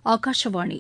ஆகாஷவாணி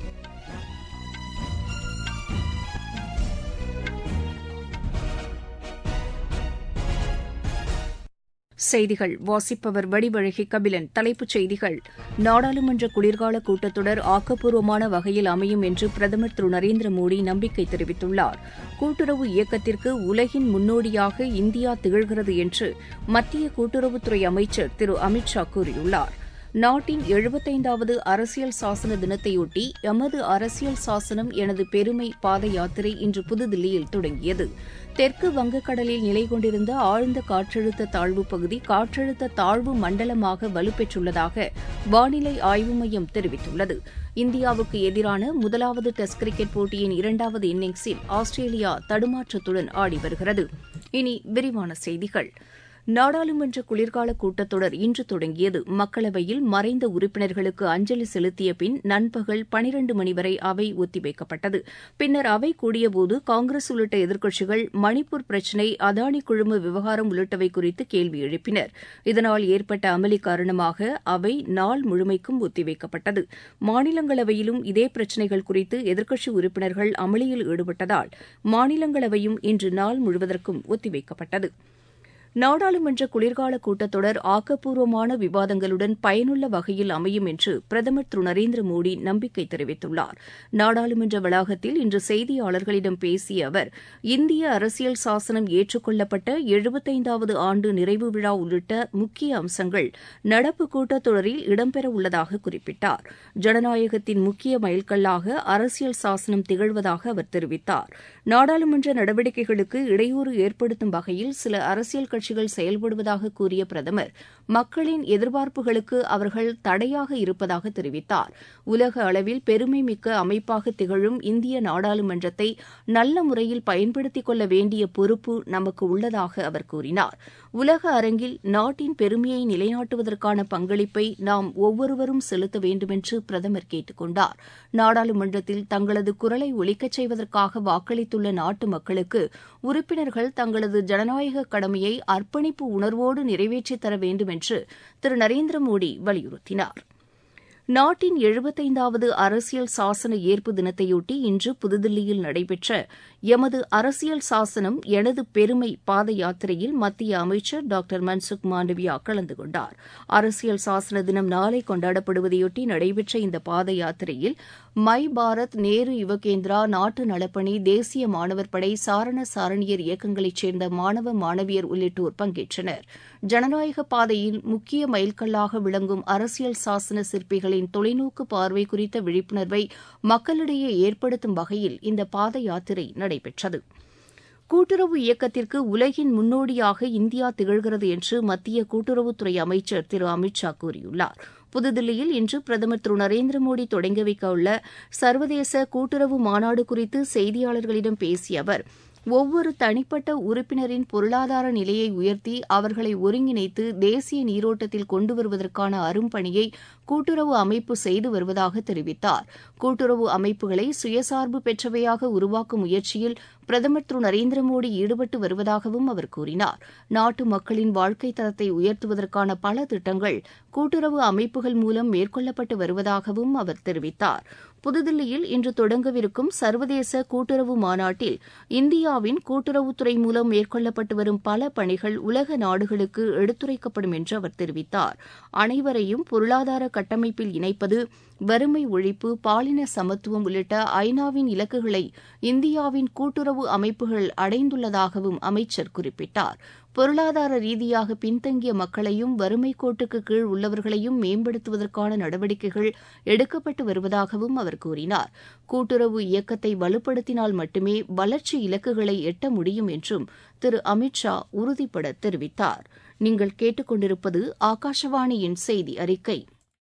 செய்திகள் வாசிப்பவர் வடிவழகி கபிலன் தலைப்புச் செய்திகள் நாடாளுமன்ற குளிர்கால கூட்டத்தொடர் ஆக்கப்பூர்வமான வகையில் அமையும் என்று பிரதமர் திரு நரேந்திர மோடி நம்பிக்கை தெரிவித்துள்ளார் கூட்டுறவு இயக்கத்திற்கு உலகின் முன்னோடியாக இந்தியா திகழ்கிறது என்று மத்திய கூட்டுறவுத்துறை அமைச்சர் திரு அமித் ஷா கூறியுள்ளார் நாட்டின் எழுபத்தைந்தாவது அரசியல் சாசன தினத்தையொட்டி எமது அரசியல் சாசனம் எனது பெருமை பாத யாத்திரை இன்று புதுதில்லியில் தொடங்கியது தெற்கு வங்கக்கடலில் நிலை கொண்டிருந்த ஆழ்ந்த காற்றழுத்த தாழ்வு பகுதி காற்றழுத்த தாழ்வு மண்டலமாக வலுப்பெற்றுள்ளதாக வானிலை ஆய்வு மையம் தெரிவித்துள்ளது இந்தியாவுக்கு எதிரான முதலாவது டெஸ்ட் கிரிக்கெட் போட்டியின் இரண்டாவது இன்னிங்ஸில் ஆஸ்திரேலியா தடுமாற்றத்துடன் ஆடி வருகிறது இனி விரிவான செய்திகள் நாடாளுமன்ற குளிர்கால கூட்டத்தொடர் இன்று தொடங்கியது மக்களவையில் மறைந்த உறுப்பினர்களுக்கு அஞ்சலி செலுத்திய பின் நண்பகல் பனிரண்டு மணி வரை அவை ஒத்திவைக்கப்பட்டது பின்னர் அவை கூடியபோது காங்கிரஸ் உள்ளிட்ட எதிர்க்கட்சிகள் மணிப்பூர் பிரச்சினை அதானி குழும விவகாரம் உள்ளிட்டவை குறித்து கேள்வி எழுப்பினர் இதனால் ஏற்பட்ட அமளி காரணமாக அவை நாள் முழுமைக்கும் ஒத்திவைக்கப்பட்டது மாநிலங்களவையிலும் இதே பிரச்சினைகள் குறித்து எதிர்க்கட்சி உறுப்பினர்கள் அமளியில் ஈடுபட்டதால் மாநிலங்களவையும் இன்று நாள் முழுவதற்கும் ஒத்திவைக்கப்பட்டது நாடாளுமன்ற குளிர்கால கூட்டத்தொடர் ஆக்கப்பூர்வமான விவாதங்களுடன் பயனுள்ள வகையில் அமையும் என்று பிரதமர் திரு நரேந்திர மோடி நம்பிக்கை தெரிவித்துள்ளார் நாடாளுமன்ற வளாகத்தில் இன்று செய்தியாளர்களிடம் பேசிய அவர் இந்திய அரசியல் சாசனம் ஏற்றுக்கொள்ளப்பட்ட எழுபத்தைந்தாவது ஆண்டு நிறைவு விழா உள்ளிட்ட முக்கிய அம்சங்கள் நடப்பு கூட்டத்தொடரில் இடம்பெறவுள்ளதாக குறிப்பிட்டார் ஜனநாயகத்தின் முக்கிய மைல்கல்லாக அரசியல் சாசனம் திகழ்வதாக அவர் தெரிவித்தார் நாடாளுமன்ற நடவடிக்கைகளுக்கு இடையூறு ஏற்படுத்தும் வகையில் சில அரசியல் கட்சிகள் செயல்படுவதாக கூறிய பிரதமர் மக்களின் எதிர்பார்ப்புகளுக்கு அவர்கள் தடையாக இருப்பதாக தெரிவித்தார் உலக அளவில் பெருமை மிக்க அமைப்பாக திகழும் இந்திய நாடாளுமன்றத்தை நல்ல முறையில் பயன்படுத்திக் கொள்ள வேண்டிய பொறுப்பு நமக்கு உள்ளதாக அவர் கூறினார் உலக அரங்கில் நாட்டின் பெருமையை நிலைநாட்டுவதற்கான பங்களிப்பை நாம் ஒவ்வொருவரும் செலுத்த வேண்டுமென்று பிரதமர் கேட்டுக் கொண்டார் நாடாளுமன்றத்தில் தங்களது குரலை ஒலிக்கச் செய்வதற்காக வாக்களித்துள்ள நாட்டு மக்களுக்கு உறுப்பினர்கள் தங்களது ஜனநாயக கடமையை அர்ப்பணிப்பு உணர்வோடு நிறைவேற்றித் தர வேண்டும் என்று திரு நரேந்திர மோடி வலியுறுத்தினார் நாட்டின் எழுபத்தைந்தாவது அரசியல் சாசன ஏற்பு தினத்தையொட்டி இன்று புதுதில்லியில் நடைபெற்ற எமது அரசியல் சாசனம் எனது பெருமை பாத யாத்திரையில் மத்திய அமைச்சர் டாக்டர் மன்சுக் மாண்டவியா கலந்து கொண்டார் அரசியல் சாசன தினம் நாளை கொண்டாடப்படுவதையொட்டி நடைபெற்ற இந்த பாத யாத்திரையில் மை பாரத் நேரு யுவகேந்திரா நாட்டு நலப்பணி தேசிய மாணவர் படை சாரண சாரணியர் இயக்கங்களைச் சேர்ந்த மாணவ மாணவியர் உள்ளிட்டோர் பங்கேற்றனர் ஜனநாயக பாதையில் முக்கிய மைல்கல்லாக விளங்கும் அரசியல் சாசன சிற்பிகளின் தொலைநோக்கு பார்வை குறித்த விழிப்புணர்வை மக்களிடையே ஏற்படுத்தும் வகையில் இந்த பாத யாத்திரை நடைபெற்றது கூட்டுறவு இயக்கத்திற்கு உலகின் முன்னோடியாக இந்தியா திகழ்கிறது என்று மத்திய கூட்டுறவுத்துறை அமைச்சர் திரு அமித் ஷா கூறியுள்ளார் புதுதில்லியில் இன்று பிரதமர் திரு நரேந்திர மோடி தொடங்கி வைக்க உள்ள சர்வதேச கூட்டுறவு மாநாடு குறித்து செய்தியாளர்களிடம் பேசிய அவர் ஒவ்வொரு தனிப்பட்ட உறுப்பினரின் பொருளாதார நிலையை உயர்த்தி அவர்களை ஒருங்கிணைத்து தேசிய நீரோட்டத்தில் கொண்டு வருவதற்கான அரும்பணியை கூட்டுறவு அமைப்பு செய்து வருவதாக தெரிவித்தார் கூட்டுறவு அமைப்புகளை சுயசார்பு பெற்றவையாக உருவாக்கும் முயற்சியில் பிரதமர் திரு நரேந்திர மோடி ஈடுபட்டு வருவதாகவும் அவர் கூறினார் நாட்டு மக்களின் வாழ்க்கை தரத்தை உயர்த்துவதற்கான பல திட்டங்கள் கூட்டுறவு அமைப்புகள் மூலம் மேற்கொள்ளப்பட்டு வருவதாகவும் அவர் தெரிவித்தார் புதுதில்லியில் இன்று தொடங்கவிருக்கும் சர்வதேச கூட்டுறவு மாநாட்டில் இந்தியாவின் கூட்டுறவுத்துறை மூலம் மேற்கொள்ளப்பட்டு வரும் பல பணிகள் உலக நாடுகளுக்கு எடுத்துரைக்கப்படும் என்று அவர் தெரிவித்தார் அனைவரையும் பொருளாதார கட்டமைப்பில் இணைப்பது வறுமை ஒழிப்பு பாலின சமத்துவம் உள்ளிட்ட ஐநாவின் இலக்குகளை இந்தியாவின் கூட்டுறவு அமைப்புகள் அடைந்துள்ளதாகவும் அமைச்சர் குறிப்பிட்டார் பொருளாதார ரீதியாக பின்தங்கிய மக்களையும் வறுமை கோட்டுக்கு கீழ் உள்ளவர்களையும் மேம்படுத்துவதற்கான நடவடிக்கைகள் எடுக்கப்பட்டு வருவதாகவும் அவர் கூறினார் கூட்டுறவு இயக்கத்தை வலுப்படுத்தினால் மட்டுமே வளர்ச்சி இலக்குகளை எட்ட முடியும் என்றும் திரு அமித் ஷா உறுதிபட தெரிவித்தார் நீங்கள் கேட்டுக்கொண்டிருப்பது ஆகாஷவாணியின் செய்தி அறிக்கை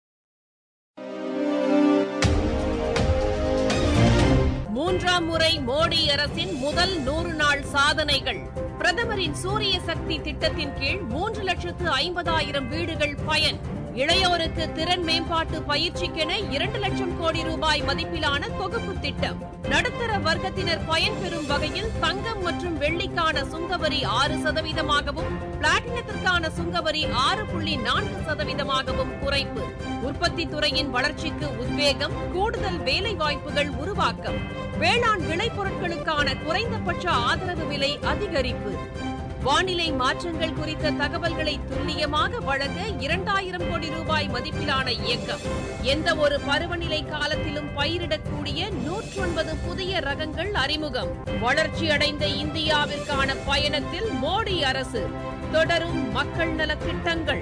மூன்றாம் முறை மோடி அரசின் முதல் நூறு நாள் சாதனைகள் பிரதமரின் சூரிய சக்தி திட்டத்தின் கீழ் மூன்று லட்சத்து ஐம்பதாயிரம் வீடுகள் பயன் இளையோருக்கு திறன் மேம்பாட்டு பயிற்சிக்கென இரண்டு லட்சம் கோடி ரூபாய் மதிப்பிலான தொகுப்பு திட்டம் நடுத்தர வர்க்கத்தினர் பயன்பெறும் வகையில் தங்கம் மற்றும் வெள்ளிக்கான சுங்கவரி ஆறு சதவீதமாகவும் பிளாட்டினத்திற்கான சுங்கவரி ஆறு புள்ளி நான்கு சதவீதமாகவும் குறைப்பு உற்பத்தி துறையின் வளர்ச்சிக்கு உத்வேகம் கூடுதல் வேலை வாய்ப்புகள் உருவாக்கம் வேளாண் விளைபொருட்களுக்கான குறைந்தபட்ச ஆதரவு விலை அதிகரிப்பு வானிலை மாற்றங்கள் குறித்த தகவல்களை துல்லியமாக வழங்க இரண்டாயிரம் கோடி ரூபாய் மதிப்பிலான இயக்கம் எந்த ஒரு பருவநிலை காலத்திலும் பயிரிடக்கூடிய நூற்றொன்பது புதிய ரகங்கள் அறிமுகம் வளர்ச்சியடைந்த இந்தியாவிற்கான பயணத்தில் மோடி அரசு தொடரும் மக்கள் நலத் திட்டங்கள்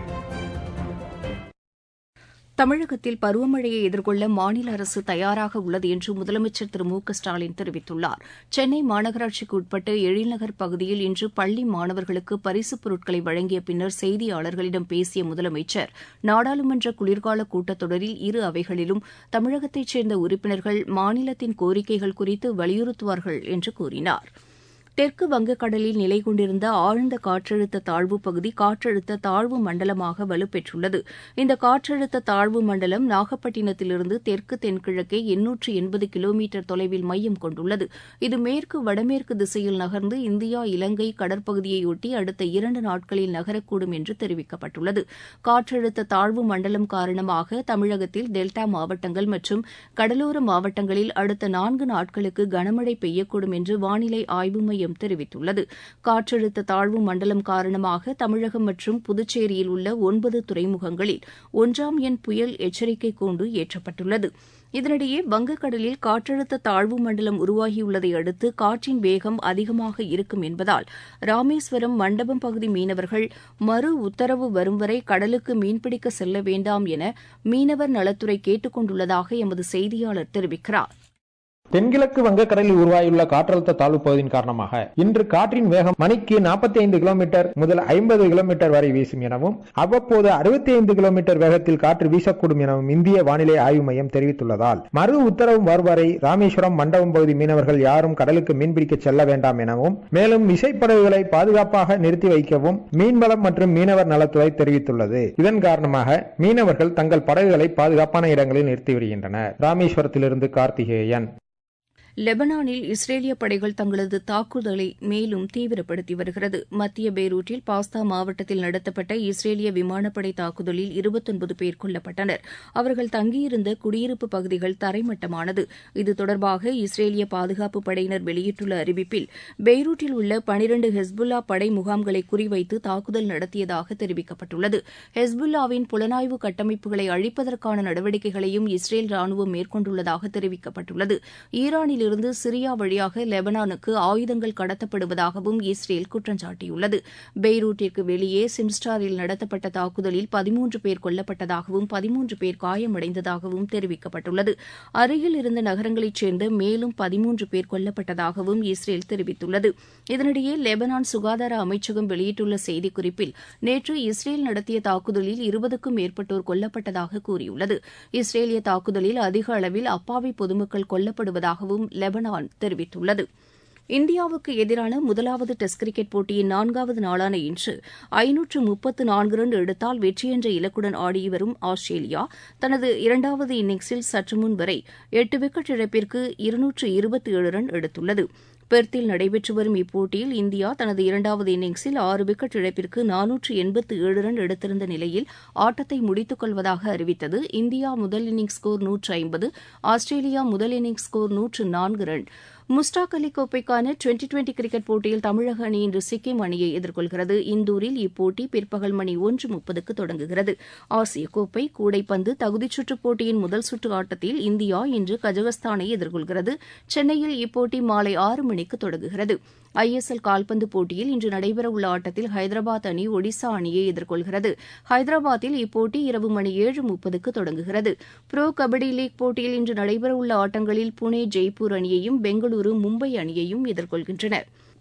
தமிழகத்தில் பருவமழையை எதிர்கொள்ள மாநில அரசு தயாராக உள்ளது என்று முதலமைச்சர் திரு மு க ஸ்டாலின் தெரிவித்துள்ளார் சென்னை மாநகராட்சிக்கு உட்பட்ட எழில்நகர் பகுதியில் இன்று பள்ளி மாணவர்களுக்கு பரிசுப் பொருட்களை வழங்கிய பின்னர் செய்தியாளர்களிடம் பேசிய முதலமைச்சர் நாடாளுமன்ற குளிர்கால கூட்டத்தொடரில் இரு அவைகளிலும் தமிழகத்தைச் சேர்ந்த உறுப்பினர்கள் மாநிலத்தின் கோரிக்கைகள் குறித்து வலியுறுத்துவார்கள் என்று கூறினார் தெற்கு வங்கக்கடலில் நிலை கொண்டிருந்த ஆழ்ந்த காற்றழுத்த தாழ்வுப் பகுதி காற்றழுத்த தாழ்வு மண்டலமாக வலுப்பெற்றுள்ளது இந்த காற்றழுத்த தாழ்வு மண்டலம் நாகப்பட்டினத்திலிருந்து தெற்கு தென்கிழக்கே எண்ணூற்று எண்பது கிலோமீட்டர் தொலைவில் மையம் கொண்டுள்ளது இது மேற்கு வடமேற்கு திசையில் நகர்ந்து இந்தியா இலங்கை கடற்பகுதியையொட்டி அடுத்த இரண்டு நாட்களில் நகரக்கூடும் என்று தெரிவிக்கப்பட்டுள்ளது காற்றழுத்த தாழ்வு மண்டலம் காரணமாக தமிழகத்தில் டெல்டா மாவட்டங்கள் மற்றும் கடலோர மாவட்டங்களில் அடுத்த நான்கு நாட்களுக்கு கனமழை பெய்யக்கூடும் என்று வானிலை ஆய்வு மையம் மையம் தெரிவித்துள்ளது காற்றழுத்த தாழ்வு மண்டலம் காரணமாக தமிழகம் மற்றும் புதுச்சேரியில் உள்ள ஒன்பது துறைமுகங்களில் ஒன்றாம் எண் புயல் எச்சரிக்கை கூண்டு ஏற்றப்பட்டுள்ளது இதனிடையே வங்கக்கடலில் காற்றழுத்த தாழ்வு மண்டலம் உருவாகியுள்ளதை அடுத்து காற்றின் வேகம் அதிகமாக இருக்கும் என்பதால் ராமேஸ்வரம் மண்டபம் பகுதி மீனவர்கள் மறு உத்தரவு வரும் வரை கடலுக்கு மீன்பிடிக்க செல்ல வேண்டாம் என மீனவர் நலத்துறை கேட்டுக் கொண்டுள்ளதாக எமது செய்தியாளர் தெரிவிக்கிறார் தென்கிழக்கு வங்கக்கடலில் உருவாகியுள்ள காற்றழுத்த தாழ்வு பகுதியின் காரணமாக இன்று காற்றின் வேகம் மணிக்கு நாற்பத்தி ஐந்து கிலோமீட்டர் முதல் ஐம்பது கிலோமீட்டர் வரை வீசும் எனவும் அவ்வப்போது அறுபத்தி ஐந்து கிலோமீட்டர் வேகத்தில் காற்று வீசக்கூடும் எனவும் இந்திய வானிலை ஆய்வு மையம் தெரிவித்துள்ளதால் மறு உத்தரவு வரும் வரை ராமேஸ்வரம் மண்டபம் பகுதி மீனவர்கள் யாரும் கடலுக்கு மீன்பிடிக்க செல்ல வேண்டாம் எனவும் மேலும் விசைப்படகுகளை பாதுகாப்பாக நிறுத்தி வைக்கவும் மீன்வளம் மற்றும் மீனவர் நலத்துறை தெரிவித்துள்ளது இதன் காரணமாக மீனவர்கள் தங்கள் படகுகளை பாதுகாப்பான இடங்களில் நிறுத்தி வருகின்றனர் ராமேஸ்வரத்திலிருந்து கார்த்திகேயன் லெபனானில் இஸ்ரேலிய படைகள் தங்களது தாக்குதலை மேலும் தீவிரப்படுத்தி வருகிறது மத்திய பெய்ரூட்டில் பாஸ்தா மாவட்டத்தில் நடத்தப்பட்ட இஸ்ரேலிய விமானப்படை தாக்குதலில் இருபத்தொன்பது பேர் கொல்லப்பட்டனர் அவர்கள் தங்கியிருந்த குடியிருப்பு பகுதிகள் தரைமட்டமானது இது தொடர்பாக இஸ்ரேலிய பாதுகாப்பு படையினர் வெளியிட்டுள்ள அறிவிப்பில் பெய்ரூட்டில் உள்ள பனிரண்டு ஹெஸ்புல்லா படை முகாம்களை குறிவைத்து தாக்குதல் நடத்தியதாக தெரிவிக்கப்பட்டுள்ளது ஹெஸ்புல்லாவின் புலனாய்வு கட்டமைப்புகளை அழிப்பதற்கான நடவடிக்கைகளையும் இஸ்ரேல் ராணுவம் மேற்கொண்டுள்ளதாக தெரிவிக்கப்பட்டுள்ளது ஈரானில் இருந்து சிரியா வழியாக லெபனானுக்கு ஆயுதங்கள் கடத்தப்படுவதாகவும் இஸ்ரேல் குற்றம் சாட்டியுள்ளது பெய்ரூட்டிற்கு வெளியே சிம்ஸ்டாரில் நடத்தப்பட்ட தாக்குதலில் பதிமூன்று பேர் கொல்லப்பட்டதாகவும் பதிமூன்று பேர் காயமடைந்ததாகவும் தெரிவிக்கப்பட்டுள்ளது அருகில் இருந்த நகரங்களைச் சேர்ந்த மேலும் பதிமூன்று பேர் கொல்லப்பட்டதாகவும் இஸ்ரேல் தெரிவித்துள்ளது இதனிடையே லெபனான் சுகாதார அமைச்சகம் வெளியிட்டுள்ள செய்திக்குறிப்பில் நேற்று இஸ்ரேல் நடத்திய தாக்குதலில் இருபதுக்கும் மேற்பட்டோர் கொல்லப்பட்டதாக கூறியுள்ளது இஸ்ரேலிய தாக்குதலில் அதிக அளவில் அப்பாவி பொதுமக்கள் கொல்லப்படுவதாகவும் லெபனான் தெரிவித்துள்ளது இந்தியாவுக்கு எதிரான முதலாவது டெஸ்ட் கிரிக்கெட் போட்டியின் நான்காவது நாளான இன்று ஐநூற்று முப்பத்து நான்கு ரன் எடுத்தால் வெற்றி என்ற இலக்குடன் ஆடி வரும் ஆஸ்திரேலியா தனது இரண்டாவது இன்னிங்ஸில் சற்று முன் வரை எட்டு விக்கெட் இழப்பிற்கு இருநூற்று இருபத்தி ஏழு ரன் எடுத்துள்ளது பெர்த்தில் நடைபெற்று வரும் இப்போட்டியில் இந்தியா தனது இரண்டாவது இன்னிங்ஸில் ஆறு விக்கெட் இழப்பிற்கு நானூற்று எண்பத்து ஏழு ரன் எடுத்திருந்த நிலையில் ஆட்டத்தை முடித்துக் கொள்வதாக அறிவித்தது இந்தியா முதல் இன்னிங்ஸ் ஸ்கோர் நூற்று ஐம்பது ஆஸ்திரேலியா முதல் இன்னிங்ஸ் ஸ்கோர் நூற்று நான்கு ரன் முஸ்டாக் அலி கோப்பைக்கான டுவெண்டி டுவெண்டி கிரிக்கெட் போட்டியில் தமிழக அணி இன்று சிக்கிம் அணியை எதிர்கொள்கிறது இந்தூரில் இப்போட்டி பிற்பகல் மணி ஒன்று முப்பதுக்கு தொடங்குகிறது ஆசிய கோப்பை கூடைப்பந்து தகுதிச்சுற்றுப் போட்டியின் முதல் சுற்று ஆட்டத்தில் இந்தியா இன்று கஜகஸ்தானை எதிர்கொள்கிறது சென்னையில் இப்போட்டி மாலை ஆறு மணிக்கு தொடங்குகிறது ஐஎஸ்எல் கால்பந்து போட்டியில் இன்று நடைபெறவுள்ள ஆட்டத்தில் ஹைதராபாத் அணி ஒடிசா அணியை எதிர்கொள்கிறது ஹைதராபாத்தில் இப்போட்டி இரவு மணி ஏழு முப்பதுக்கு தொடங்குகிறது புரோ கபடி லீக் போட்டியில் இன்று நடைபெறவுள்ள ஆட்டங்களில் புனே ஜெய்ப்பூர் அணியையும் பெங்களூரு மும்பை அணியையும் எதிர்கொள்கின்றன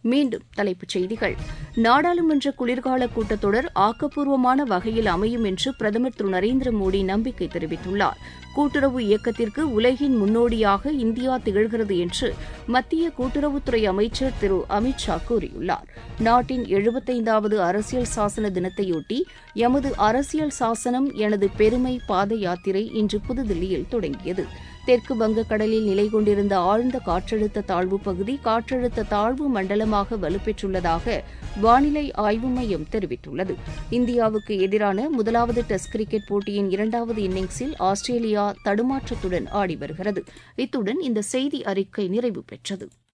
மீண்டும் தலைப்புச் செய்திகள் நாடாளுமன்ற குளிர்கால கூட்டத்தொடர் ஆக்கப்பூர்வமான வகையில் அமையும் என்று பிரதமர் திரு நரேந்திர மோடி நம்பிக்கை தெரிவித்துள்ளார் கூட்டுறவு இயக்கத்திற்கு உலகின் முன்னோடியாக இந்தியா திகழ்கிறது என்று மத்திய கூட்டுறவுத்துறை அமைச்சர் திரு அமித் ஷா கூறியுள்ளார் நாட்டின் எழுபத்தைந்தாவது அரசியல் சாசன தினத்தையொட்டி எமது அரசியல் சாசனம் எனது பெருமை பாத யாத்திரை இன்று புதுதில்லியில் தொடங்கியது தெற்கு வங்கக்கடலில் நிலை கொண்டிருந்த ஆழ்ந்த காற்றழுத்த தாழ்வு பகுதி காற்றழுத்த தாழ்வு மண்டலமாக வலுப்பெற்றுள்ளதாக வானிலை ஆய்வு மையம் தெரிவித்துள்ளது இந்தியாவுக்கு எதிரான முதலாவது டெஸ்ட் கிரிக்கெட் போட்டியின் இரண்டாவது இன்னிங்ஸில் ஆஸ்திரேலியா தடுமாற்றத்துடன் ஆடி வருகிறது இத்துடன் இந்த செய்தி அறிக்கை நிறைவு பெற்றது